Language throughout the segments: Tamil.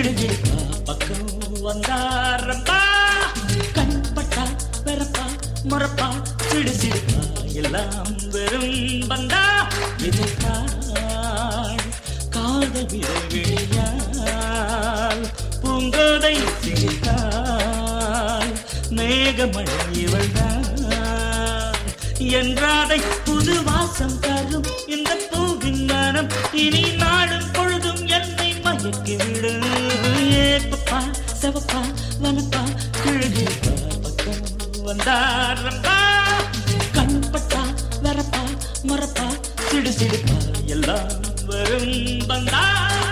கிடுகிடுப்பா பக்கம் வந்தாரப்பா கண்பட்டா வெறப்பா மொறப்பா சிடு சிடுப்பா எல்லாம் வெறும் வந்தா விதைத்தாள் காதல் விதைவிழியால் பூங்கோதை சிரித்தாள் மேகமழை இவள்தான் என்றாதை புது வாசம் தரும் இந்த பூவின் மனம் இனி நாடும் பொழுதும் என்னை மயக்கிவிடு ஏப்பப்பா செவப்பா வனப்பா கிழகிப்பா பக்கம் வந்தாரப்பா கண்பட்டா வரப்பா மறப்பா சிடு சிடுப்பா எல்லாம் வரும் வந்தா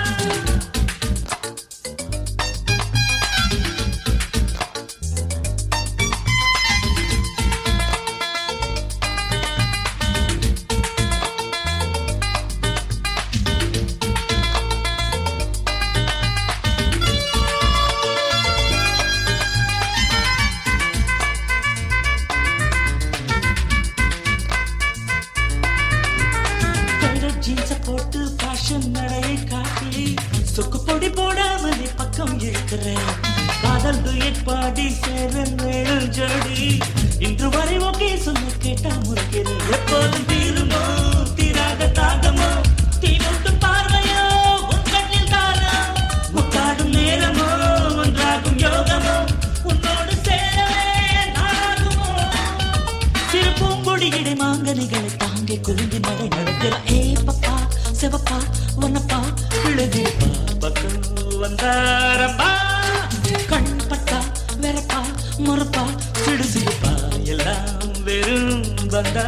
கலர் ஜீன்ஸ போட்டு ஃபேஷன் நடையை காட்டி சொக்கு பொடி போடாமலே பக்கம் இருக்கிறேன் காதல் துயர் பாடி சேர வேணும் ஜோடி இன்று வரை ஓகே சொல்ல கேட்டா முறைக்கிறேன் எப்போதும் தீருமோ தீராத தாகமோ தீ முட்டும் பார்வையோ உன் கண்ணில் தானோ முத்தாடும் நேரமோ ஒன்றாகும் யோகமோ உன்னோடு சேரவே நாளாகுமோ சிறு பூங்கொடியிடை மாங்கனிகளை தாங்கி குலுங்கி நடை நடக்கிற ஏ பப்பா சிவப்பா உன்னப்பா விழுதிப்பா பக்கம் வந்தாரப்பா கண் பட்டா வெறப்பா முறப்பா சிடு சிடுப்பா எல்லாம் வெறும் வந்தா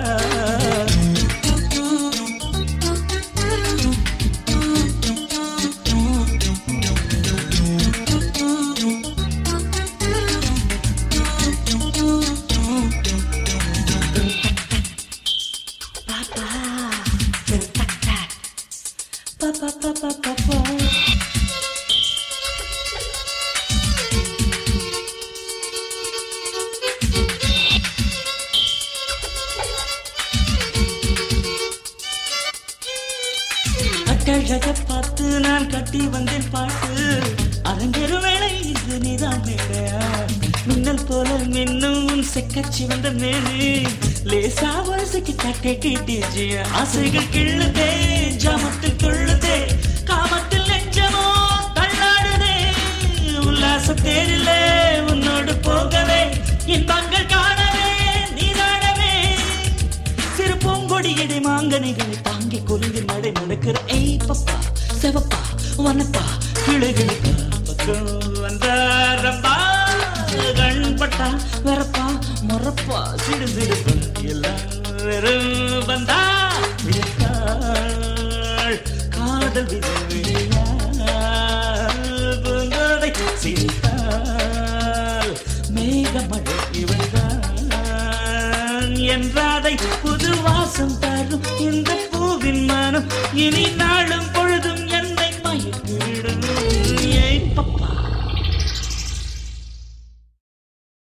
Papa, tac tac. Papa, papa, papa. அட்டழக பார்த்து நான் கட்டி வந்தேன் பாட்டு அரங்கேறு வேளை இது நீதான் மேடையா மின்னல் போல மின்னும் உன் செக்கச்சி வந்த மேலே லேசா வயசுக்கு கட்டை கிட்டிச்சு ஆசைகள் கிள்ளுதே ஜாமத்தில் கொள்ளுதே காமத்தில் நெஞ்சமோ தள்ளாடுதே உல்லாச தேரிலே உன்னோடு போகவே இன்பங்கள் காணவே நீராடவே சிறு பூங்கொடியடை மாங்கனிகளை தாங்கி குலுங்கி நடை நடக்கிற ஏய் பப்பா செவப்பா வனப்பா கிளைகளுக்கு பக்கம் வந்தாரப்பா கண்பட்டா வரப்பா மொறப்பா சிடு சிடுப்பா எல்லாம் வெறும் வந்தா விழித்தாள் காதல் விதை விழியாள் பூங்கோதை சிரித்தாள் மேகமழை இவள்தான் என்றாதை புது வாசம் தரும் இந்த பூவின் மனம் இனி நாளும்